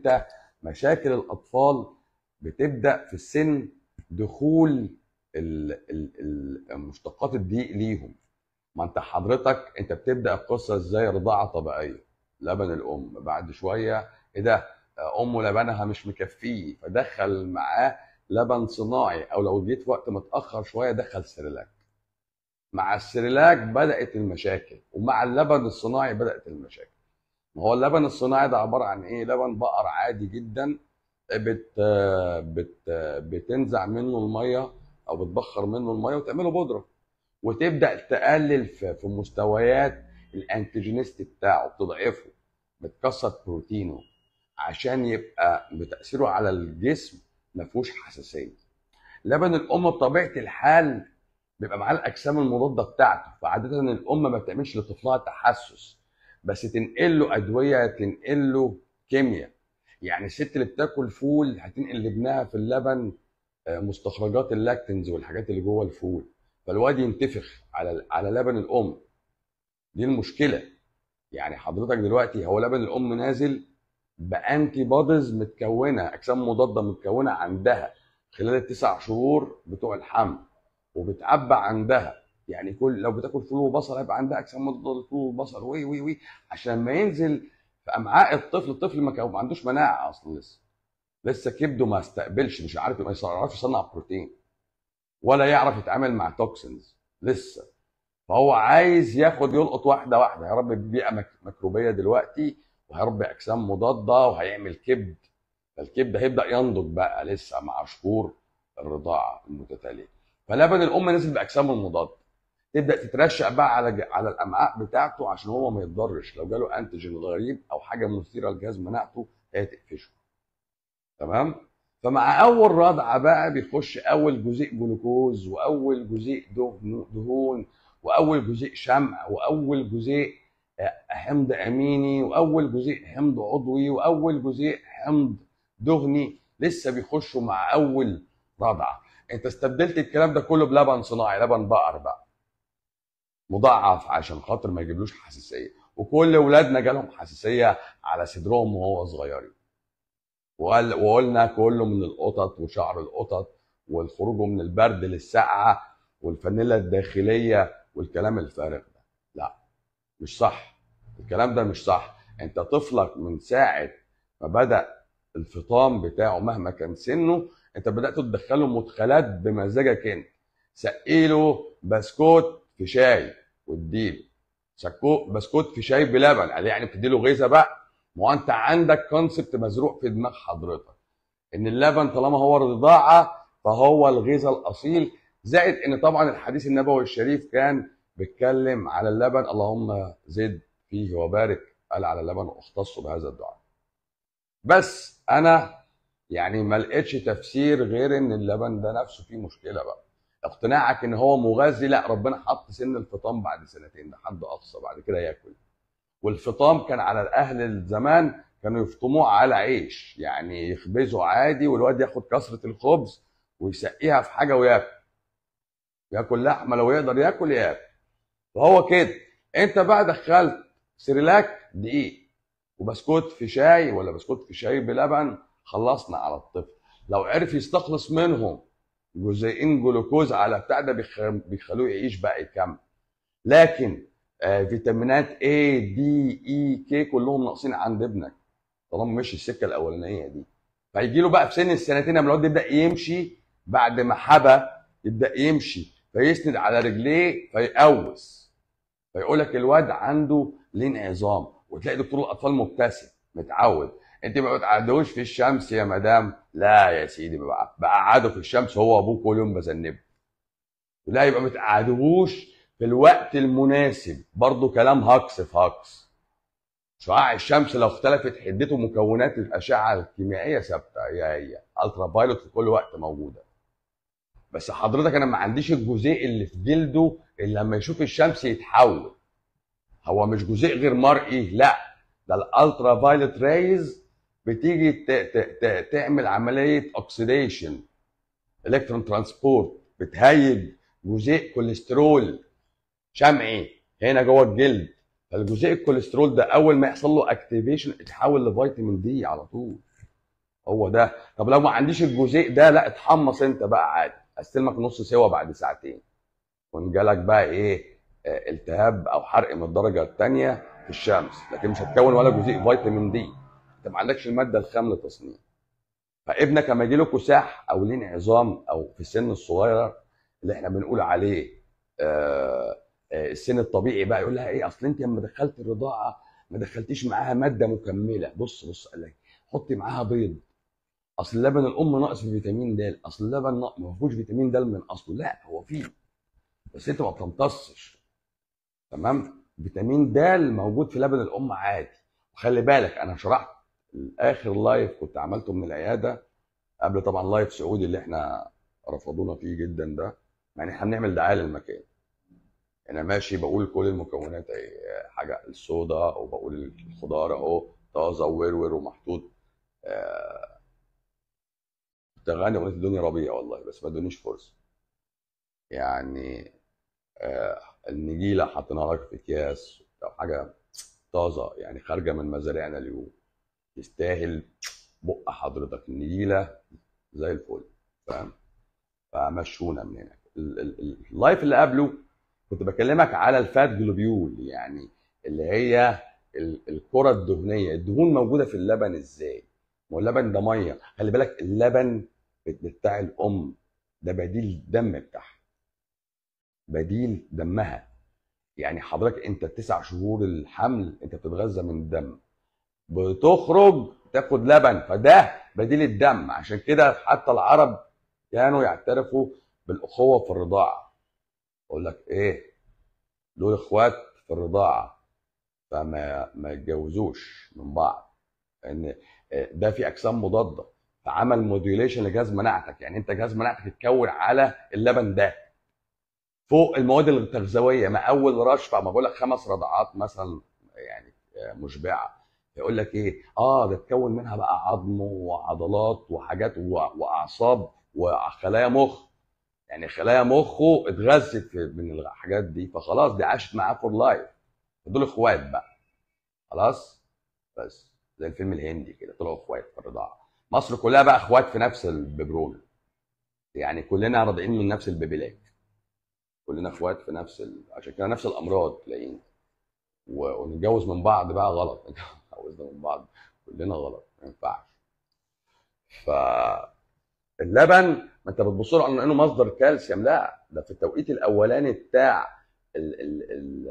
انت مشاكل الاطفال بتبدا في السن دخول ال- ال- ال- المشتقات الدقيق ليهم ما انت حضرتك انت بتبدا القصه ازاي رضاعه طبيعيه لبن الام بعد شويه ايه ده امه لبنها مش مكفيه فدخل معاه لبن صناعي او لو جيت في وقت متاخر شويه دخل سيريلاك مع السيريلاك بدات المشاكل ومع اللبن الصناعي بدات المشاكل ما هو اللبن الصناعي ده عباره عن ايه لبن بقر عادي جدا بت بت بتنزع منه الميه او بتبخر منه الميه وتعمله بودره وتبدا تقلل في في مستويات الانتيجينيستي بتاعه بتضعفه بتكسر بروتينه عشان يبقى بتاثيره على الجسم ما فيهوش حساسيه لبن الام بطبيعه الحال بيبقى معاه الاجسام المضاده بتاعته فعاده الام ما بتعملش لطفلها تحسس بس تنقل له ادويه تنقل له كيمياء يعني الست اللي بتاكل فول هتنقل لابنها في اللبن آه، مستخرجات اللاكتنز والحاجات اللي جوه الفول فالواد ينتفخ على على لبن الام دي المشكله يعني حضرتك دلوقتي هو لبن الام نازل بانتي بوديز متكونه اجسام مضاده متكونه عندها خلال التسع شهور بتوع الحمل وبتعبى عندها يعني كل لو بتاكل فول وبصل هيبقى عندها اجسام مضاده للفول والبصل وي وي وي عشان ما ينزل في امعاء الطفل الطفل ما كان- ما عندوش مناعه اصلا لسه لسه كبده ما استقبلش مش عارف ما يعرفش يصنع بروتين ولا يعرف يتعامل مع توكسينز لسه فهو عايز ياخد يلقط واحده واحده هيربي بيئه مك- ميكروبيه دلوقتي وهيربي اجسام مضاده وهيعمل كبد فالكبد هيبدا ينضج بقى لسه مع شهور الرضاعه المتتاليه فلبن الام نزل باجسامه المضاده تبدا تترشق بقى على ج- على الامعاء بتاعته عشان هو ما يتضرش لو جاله انتيجين غريب او حاجه مثيره لجهاز مناعته هي تقفشه تمام فمع اول رضعه بقى بيخش اول جزيء جلوكوز واول جزيء دهن- دهون واول جزيء شمع واول جزيء آه، حمض اميني واول جزيء حمض عضوي واول جزيء حمض دهني لسه بيخشوا مع اول رضعه انت استبدلت الكلام ده كله بلبن صناعي لبن بقر بقى مضاعف عشان خاطر ما يجيبلوش حساسيه وكل اولادنا جالهم حساسيه على صدرهم وهو صغيرين وقال وقلنا كله من القطط وشعر القطط والخروج من البرد للسقعه والفانيلا الداخليه والكلام الفارغ ده لا مش صح الكلام ده مش صح انت طفلك من ساعه ما بدا الفطام بتاعه مهما كان سنه انت بدات تدخله مدخلات بمزاجك انت سقيله بسكوت في شاي واديله سكو بسكوت في شاي بلبن قال يعني بتديله غذاء بقى ما هو انت عندك كونسبت مزروع في دماغ حضرتك ان اللبن طالما هو رضاعه فهو الغذاء الاصيل زائد ان طبعا الحديث النبوي الشريف كان بيتكلم على اللبن اللهم زد فيه وبارك قال على اللبن واختص بهذا الدعاء بس انا يعني ما لقيتش تفسير غير ان اللبن ده نفسه فيه مشكله بقى اقتناعك ان هو مغذي لا ربنا حط سن الفطام بعد سنتين ده حد اقصى بعد كده ياكل والفطام كان على اهل الزمان كانوا يفطموه على عيش يعني يخبزوا عادي والواد ياخد كسره الخبز ويسقيها في حاجه وياكل ياكل لحمه لو يقدر ياكل ياكل فهو كده انت بقى دخلت سيريلاك دقيق وبسكوت في شاي ولا بسكوت في شاي بلبن خلصنا على الطفل لو عرف يستخلص منهم جزيئين جلوكوز على بتاع ده بيخ- بيخلوه يعيش بقى يكمل لكن آه، فيتامينات A D E K كلهم ناقصين عند ابنك طالما مشي السكه الاولانيه دي فيجي له بقى في سن السنتين لما الواد يبدا يمشي بعد ما حبى يبدا يمشي فيسند على رجليه فيقوس فيقول لك الواد عنده لين عظام وتلاقي دكتور الاطفال مبتسم متعود انت ما بتقعدوش في الشمس يا مدام لا يا سيدي بقى بقعده في الشمس هو ابوه كل يوم بذنبه لا يبقى ما تقعدوش في الوقت المناسب برضه كلام هكس في هكس شعاع الشمس لو اختلفت حدته مكونات الاشعه الكيميائيه ثابته هي هي الترا فايلوت في كل وقت موجوده بس حضرتك انا ما عنديش الجزيء اللي في جلده اللي لما يشوف الشمس يتحول هو مش جزيء غير مرئي لا ده الالترا فايلوت ريز بتيجي ت- ت- ت- تعمل عمليه اوكسيديشن الكترون ترانسبورت بتهيج جزيء كوليسترول شمعي هنا جوه الجلد فالجزيء الكوليسترول ده اول ما يحصل له اكتيفيشن يتحول لفيتامين دي على طول هو ده طب لو ما عنديش الجزيء ده لا اتحمص انت بقى عادي استلمك نص سوا بعد ساعتين وانجالك بقى ايه آه، التهاب او حرق من الدرجه الثانيه في الشمس لكن مش هتكون ولا جزيء فيتامين دي انت ما عندكش الماده الخام للتصنيع فابنك لما يجي له كساح او لين عظام او في السن الصغير اللي احنا بنقول عليه آه، آه، السن الطبيعي بقى يقول لها ايه اصل انت لما دخلت الرضاعه ما دخلتيش معاها ماده مكمله بص بص قال لك حطي معاها بيض اصل لبن الام ناقص في فيتامين د اصل اللبن ناقص ما فيهوش فيتامين د من اصله لا هو فيه بس انت ما بتمتصش تمام فيتامين د موجود في لبن الام عادي وخلي بالك انا شرحت اخر لايف كنت عملته من العياده قبل طبعا لايف سعودي اللي احنا رفضونا فيه جدا ده يعني احنا بنعمل دعايه للمكان انا ماشي بقول كل المكونات اهي حاجه الصودا وبقول الخضار اهو طازه وورور ومحطوط آه، كنت غني اغنيه الدنيا ربيع والله بس ما ادونيش فرصه يعني آه، النجيله حطيناها لك في اكياس او حاجه طازه يعني خارجه من مزارعنا اليوم تستاهل بق حضرتك النجيله زي الفل فاهم فمشونا من هنا ال- ال- ال- اللايف اللي قبله كنت بكلمك على الفات جلوبيول يعني اللي هي ال- الكره الدهنيه الدهون موجوده في اللبن ازاي ما هو اللبن ده ميه خلي بالك اللبن بتاع الام ده بديل الدم بتاعها بديل دمها يعني حضرتك انت التسع شهور الحمل انت بتتغذى من الدم بتخرج تاخد لبن فده بديل الدم عشان كده حتى العرب كانوا يعترفوا بالاخوه في الرضاعه اقول لك ايه دول اخوات في الرضاعه فما ما يتجوزوش من بعض لان ده في اجسام مضاده فعمل موديوليشن لجهاز مناعتك يعني انت جهاز مناعتك اتكون على اللبن ده فوق المواد التغذويه ما اول رشفه ما بقول لك خمس رضعات مثلا يعني مشبعه يقول لك ايه اه ده اتكون منها بقى عظم وعضلات وحاجات و- واعصاب وخلايا مخ يعني خلايا مخه اتغذت في- من الحاجات دي فخلاص دي عاشت معاه فور لايف دول اخوات بقى خلاص بس زي الفيلم الهندي كده طلعوا اخوات في الرضاعه مصر كلها بقى اخوات في نفس الببرونه يعني كلنا راضعين من نفس البيبيلات كلنا اخوات في نفس ال... عشان كده نفس الامراض تلاقينا و- ونتجوز من بعض بقى غلط نتجوزنا من بعض كلنا غلط ما ينفعش فاللبن ما انت بتبص له على انه مصدر كالسيوم لا ده في التوقيت الاولاني بتاع ال ال ال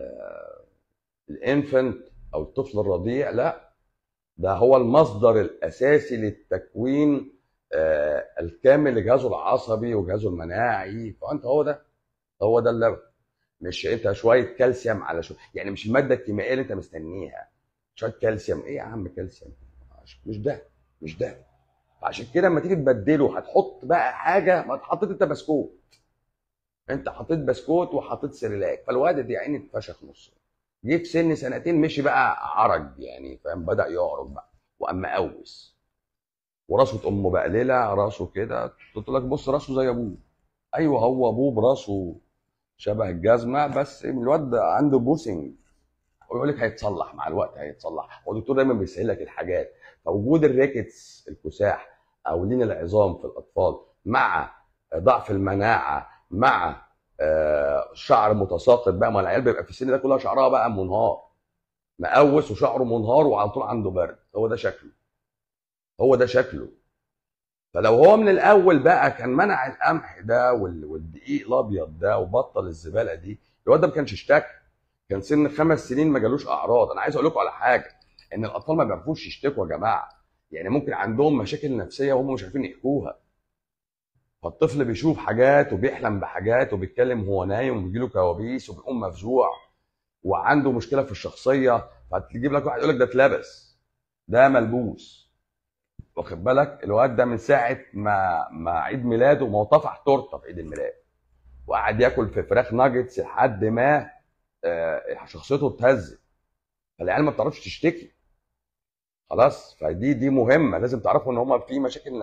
الانفنت او الطفل الرضيع لا ده هو المصدر الاساسي للتكوين آه، الكامل لجهازه العصبي وجهازه المناعي فانت هو ده هو ده اللبن مش انت شويه كالسيوم على شويه يعني مش الماده الكيميائيه اللي انت مستنيها شويه كالسيوم ايه يا عم كالسيوم مش ده مش ده عشان كده لما تيجي تبدله هتحط بقى حاجه ما حطيت انت بسكوت انت حطيت بسكوت وحطيت سيريلاك فالواد دي عيني اتفشخ نص جه في سن سنتين مشي بقى عرج يعني فاهم بدا يعرج بقى وقام مقوس وراسه امه بقلله راسه كده قلت لك بص راسه زي ابوه ايوه هو ابوه براسه شبه الجزمه بس الواد ده عنده بوسنج ويقول لك هيتصلح مع الوقت هيتصلح هو الدكتور دايما بيسهل لك الحاجات فوجود الريكتس الكساح او لين العظام في الاطفال مع ضعف المناعه مع آه، شعر متساقط بقى ما العيال بيبقى في السن ده كلها شعرها بقى منهار مقوس وشعره منهار وعلى طول عنده برد هو ده شكله هو ده شكله فلو هو من الاول بقى كان منع القمح ده وال- والدقيق الابيض ده وبطل الزباله دي الواد ده ما كانش اشتكى كان سن خمس سنين ما جالوش اعراض انا عايز اقول لكم على حاجه ان الاطفال ما بيعرفوش يشتكوا يا جماعه يعني ممكن عندهم مشاكل نفسيه وهم مش عارفين يحكوها فالطفل بيشوف حاجات وبيحلم بحاجات وبيتكلم وهو نايم وبيجيله كوابيس وبيقوم مفزوع وعنده مشكله في الشخصيه فتجيب لك واحد يقول لك ده اتلبس ده ملبوس واخد بالك الواد ده من ساعه ما ما عيد ميلاده ما هو طفح تورته في عيد الميلاد وقعد ياكل في فراخ ناجتس لحد ما آه، شخصيته اتهزت فالعيال ما بتعرفش تشتكي خلاص فدي دي مهمه لازم تعرفوا ان هم في مشاكل